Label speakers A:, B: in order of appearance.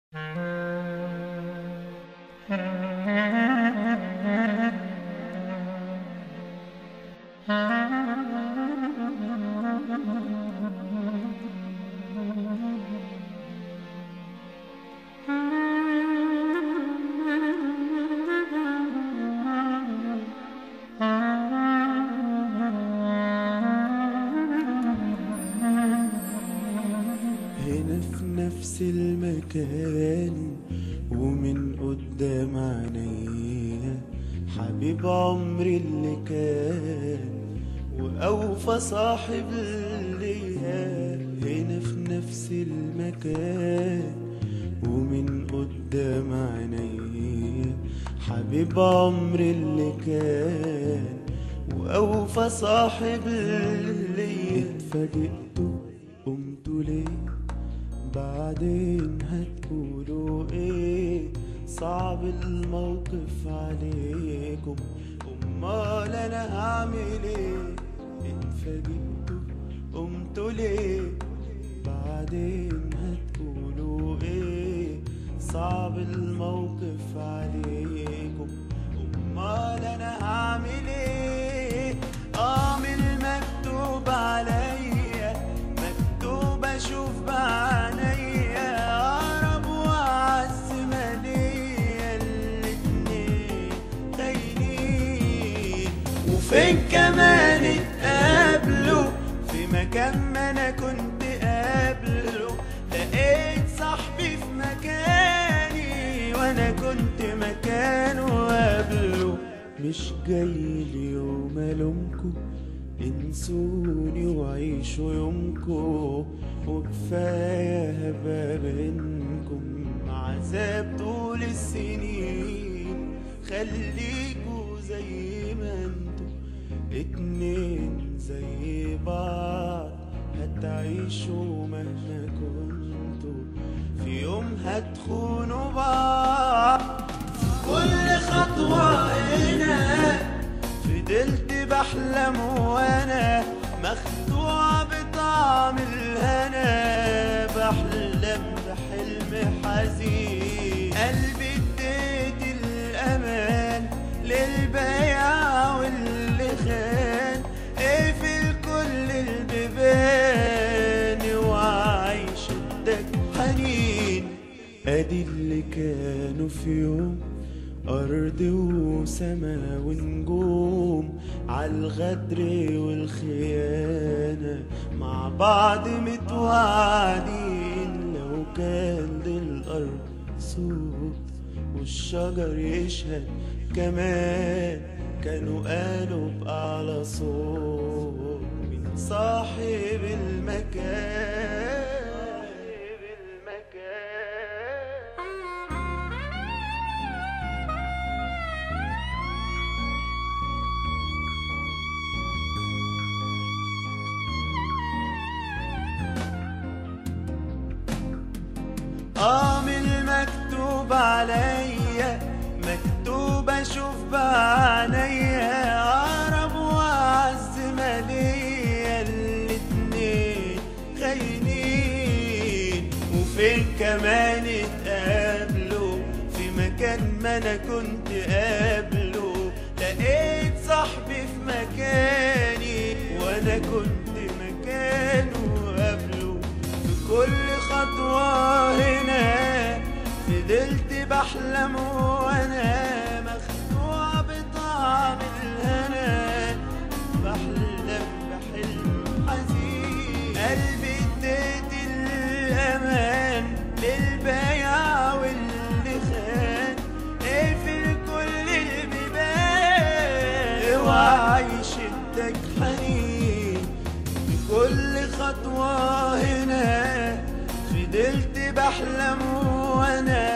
A: هنا في نفس المكان ومن قدام عينيا حبيب عمري اللي كان وأوفى صاحب ليا هنا في نفس المكان ومن قدام عينيا حبيب عمري اللي كان وأوفى صاحب ليا اتفاجئتوا قمتوا ليه بعدين هتقولوا ايه صعب الموقف عليكم امال انا هعمل ايه اتفاجئتوا قمتوا ليه بعدين هتقولوا ايه صعب الموقف عليكم امال انا هعمل ايه اه من المكتوب عليا مكتوب اشوف بعينيا اقرب واعز ما ليا الاتنين خاينين وفين كمان اتقابلوا في مكان ما انا كنت قابله لقيت صاحبي في مكاني وانا كنت مكانه قبله مش جاي اليوم الومكم انسوني وعيشوا يومكم وكفايه هبقى بينكم عذاب طول السنين خليكوا زي ما انتوا اتنين زي بعض هتعيشوا مهما كنتوا في يوم هتخونوا بعض كل خطوة هنا فضلت بحلم وانا مخدوع بطعم الهنا بحلم بحلم حزين قلبي اديت الامان للبيع واللي خان اقفل كل البيبان وعيش الدك حنين ادي اللي كانوا في يوم أرض وسما ونجوم عالغدر والخيانة مع بعض متوعدين لو كان للأرض صوت والشجر يشهد كمان كانوا قالوا بأعلى صوت من صاحب المكان صاحب المكان اه من المكتوب عليا مكتوب اشوف بعينيا اقرب واعز ما ليا الاتنين خاينين وفين كمان اتقابلوا في مكان ما انا كنت قابله لقيت صاحبي في مكاني وانا كنت مكانه قبله في كل خطوة هنا فضلت بحلم وانا مخدوع بطعم الهنا بحلم بحلم حزين قلبي اديت الامان للبيع واللي خان اقفل كل البيبان اوعى يشدك حنين بكل خطوة هنا فضلت بحلم وانا